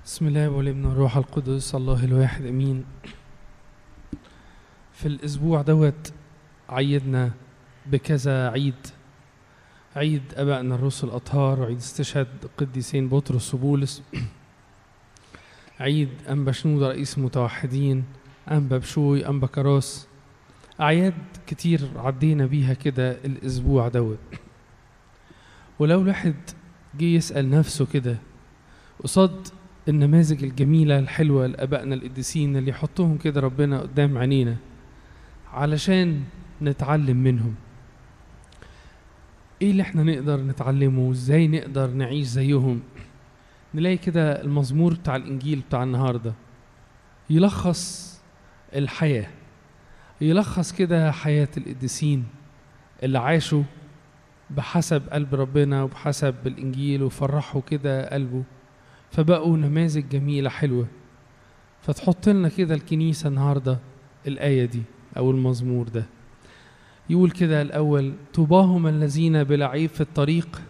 بسم الله والابن والروح القدس الله الواحد امين في الاسبوع دوت عيدنا بكذا عيد عيد ابائنا الرسل الاطهار وعيد استشهاد القديسين بطرس وبولس عيد انبا شنودة رئيس المتوحدين انبا بشوي انبا كراس اعياد كتير عدينا بيها كده الاسبوع دوت ولو الواحد جه يسال نفسه كده قصاد النماذج الجميلة الحلوة لآبائنا القديسين اللي يحطهم كده ربنا قدام عينينا علشان نتعلم منهم ايه اللي احنا نقدر نتعلمه وازاي نقدر نعيش زيهم نلاقي كده المزمور بتاع الانجيل بتاع النهارده يلخص الحياة يلخص كده حياة القديسين اللي عاشوا بحسب قلب ربنا وبحسب الانجيل وفرحوا كده قلبه فبقوا نماذج جميلة حلوة فتحط لنا كده الكنيسة النهاردة الآية دي أو المزمور ده يقول كده الأول طوباهم الذين بلا عيب في الطريق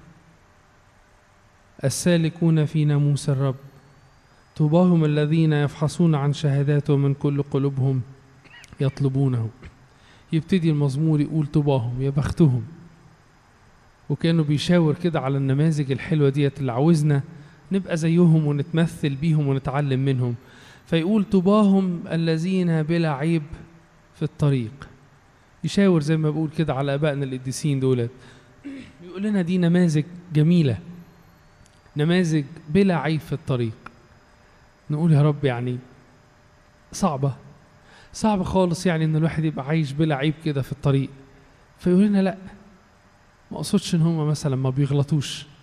السالكون في ناموس الرب طوباهم الذين يفحصون عن شهاداته من كل قلوبهم يطلبونه يبتدي المزمور يقول طوباهم يا بختهم وكانوا بيشاور كده على النماذج الحلوة ديت اللي عاوزنا نبقى زيهم ونتمثل بيهم ونتعلم منهم فيقول طباهم الذين بلا عيب في الطريق يشاور زي ما بقول كده على ابائنا القديسين دولت يقول لنا دي نماذج جميله نماذج بلا عيب في الطريق نقول يا رب يعني صعبه صعب خالص يعني ان الواحد يبقى عايش بلا عيب كده في الطريق فيقول لنا لا ما اقصدش ان هم مثلا ما بيغلطوش